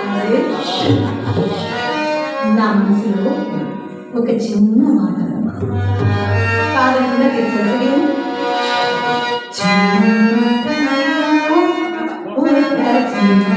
అరే, నా మనసులో ఒక చిన్న మాట కాదనకుండా తెచ్చేసి చిన్న ఒక చిన్న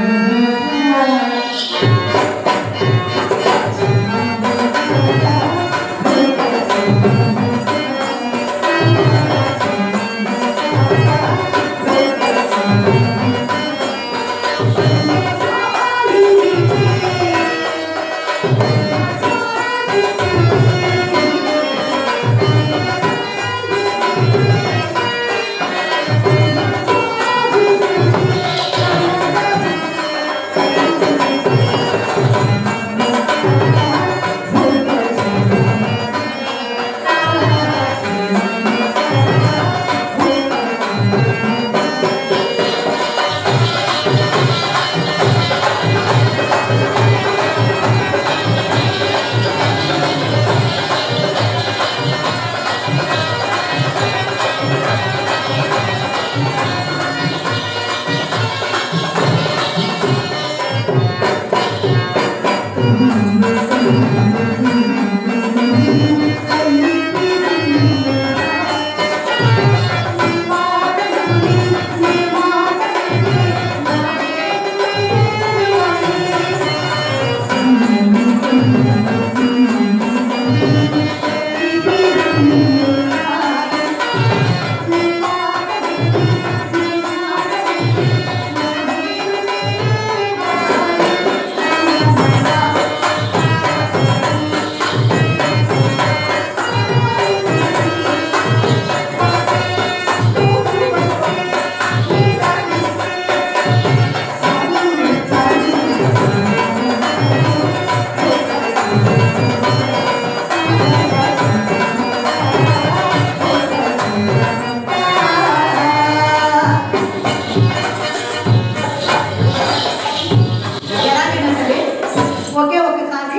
ఎలాగైనా సరే ఒకే ఒకసారి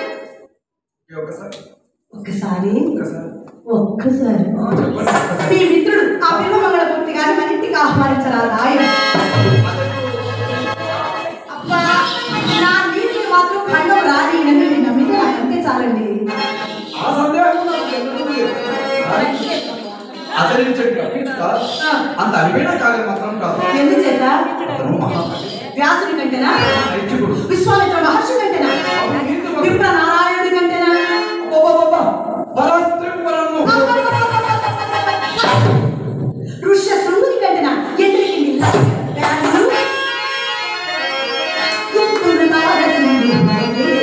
ఈ ఒక్కసారి ఒకసారి ఒక్కసారి ఒక్కసారి ఆ, చెప్పండి ఒక్కసారి. మీ మిత్రుడు ఆ బిల్వమంగళ పూర్తి గారి మన ఇంటికి ఆహ్వానించరాదా ఆయన అబ్బా నా నీతిని మాత్రం ఖండం రాని నన్ను నమ్మితే అంతే చాలండి ఆ సందేహం నాకు ఎందుకు లేదు. అతని చెప్పి అంత అరిపోయిన కాలం మాత్రం కాదు ఎందుచేత అతను మహాకవి వ్యాసుడి కంటేనా నైతికుడు విశ్వామిత్ర మహర్షి కంటేనా విప్ర నారాయణుడి కంటేనా బలస్త్రీపురము. ఋష్య శృంగుని కంటేనా ఎదురికి నిల్లాడు కుంకుడు నారసింహుడు మరగే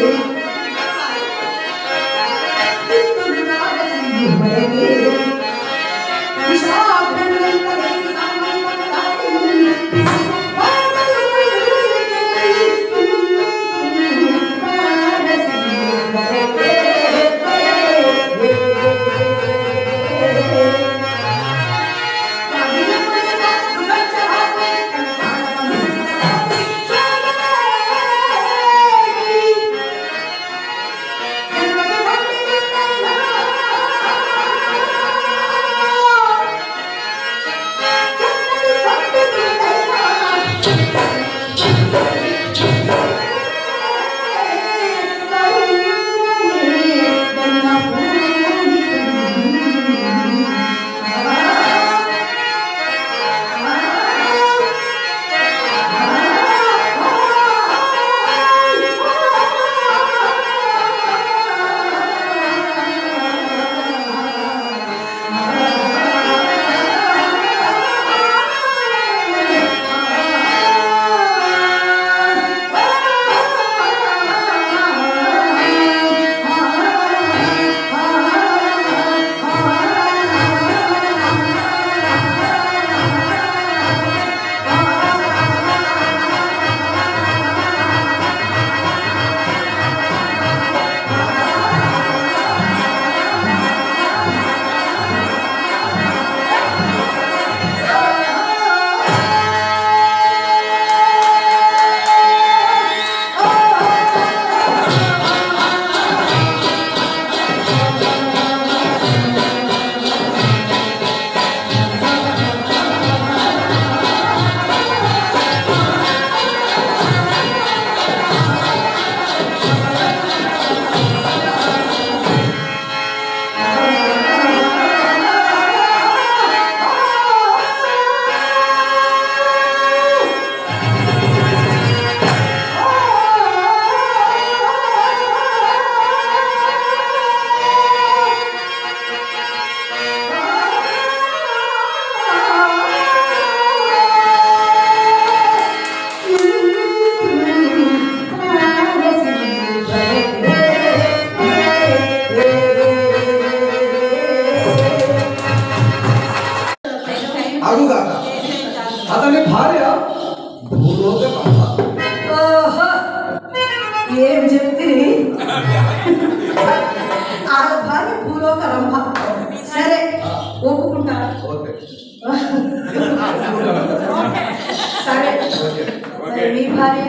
కుంకుడు నారసింహుడు మరగే విశాఖ ఏం చెప్తే ఆ భార్య భూలోక రంభ సరే ఒప్పుకుంటా ఓకే సరే ఓకే మరి మీ భార్య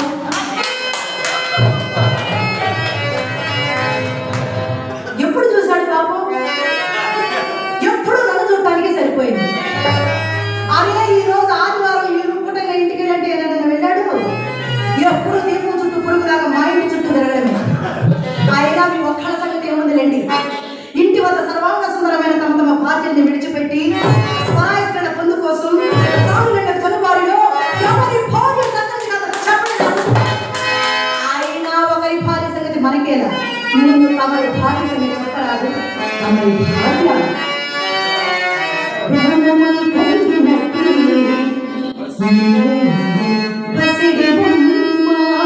ఎప్పుడు చూశాడు పాపం ఎప్పుడు నన్ను చూడటానికి సరిపోయింది అరే ఈ రోజు ఆదివారం ఈ పూటగా ఇంటికి వెళ్ళంటే ఏదైనా వెళ్ళాడు ఎప్పుడు దీపం చుట్టూ పురుగులాగా మా ఇంటి చుట్టూ తిరగడమే అయినా మీ ఒక్కళ్ళ సంగతి ఏముందిలేండి ఇంటి వద్ద సర్వాంగ సుందరమైన తమ తమ బాధ్యతని విడిచిపెట్టి పరాయిస్తున్న పొందు కోసం సాగులేక చనుబారిలో ఎవరి భార్య సంగతి కాదు చెప్పలేదు అయినా ఒకరి భార్య సంగతి మనకేలా ముందు తమరి భార్య సంగతి చెప్పరాదు తమరి భార్య ప్రాణములు కలిగినట్టి పసిడి బొమ్మ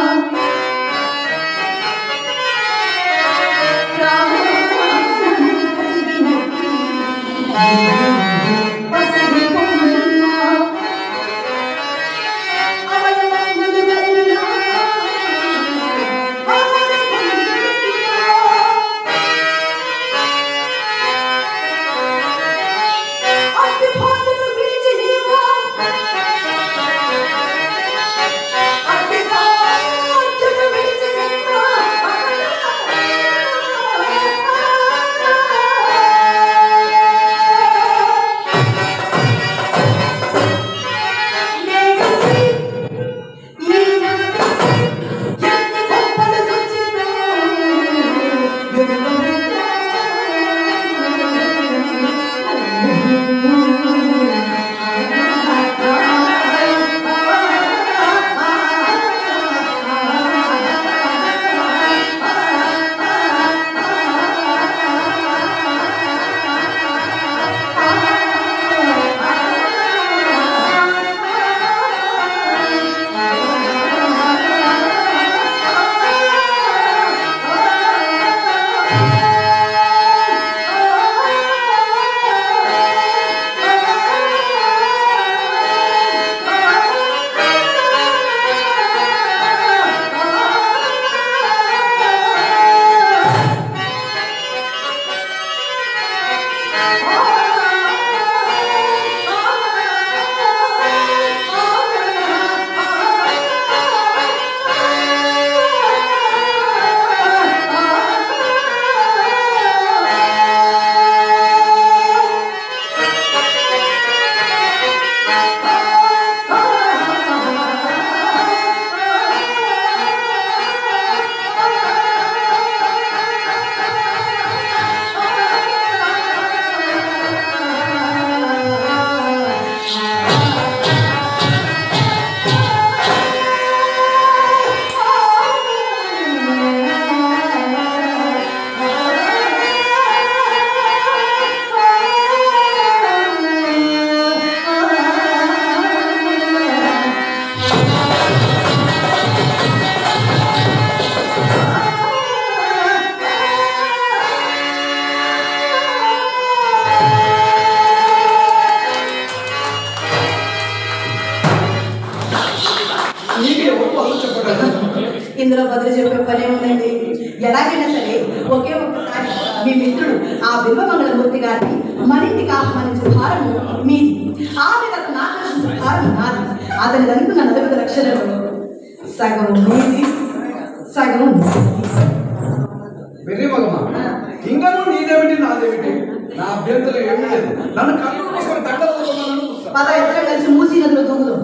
ప్రాణములు కలిగినట్టి పసిడి బొమ్మ అవయవములు కలిగిన అట్టి భార్యను విడిచి నీవు అట్టి భార్యను విడిచి నీవు నీకు ఎవరు వాళ్ళు చెప్పగలరు ఇందులో బదులు చెప్పే పనే ఉందండి ఎలాగైనా సరే ఒకే ఒక్కసారి మీ మిత్రుడు ఆ బిల్వమంగళమూర్తి గారిని మరింటికి ఆహ్వానించే భారము మీది ఆమెను ఆకర్షించే భారం నాది అతని అనుకున్న నలుగురు లక్షలలో సగం మీది సగం మీది. వెర్రి మగమా ఇంకనూ నీదేమిటి నాదేమిటి నా అభ్యంతరం ఏమీ లేదు నన్ను కళ్ళు మూసుకొని దగ్గర కూర్చోమన్నాను. పద ఇద్దరం కలిసి మూసీ నదిలో దూకుదాం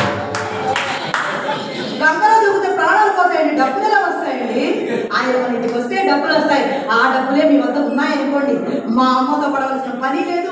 గంగలో దూకితే ప్రాణాలు పోతాయండి డబ్బులు ఎలా వస్తాయండి ఆయన మన ఇంటికి వస్తే డబ్బులు వస్తాయి ఆ డబ్బులే మీ వద్ద ఉన్నాయనుకోండి మా అమ్మతో పడవలసిన పని లేదు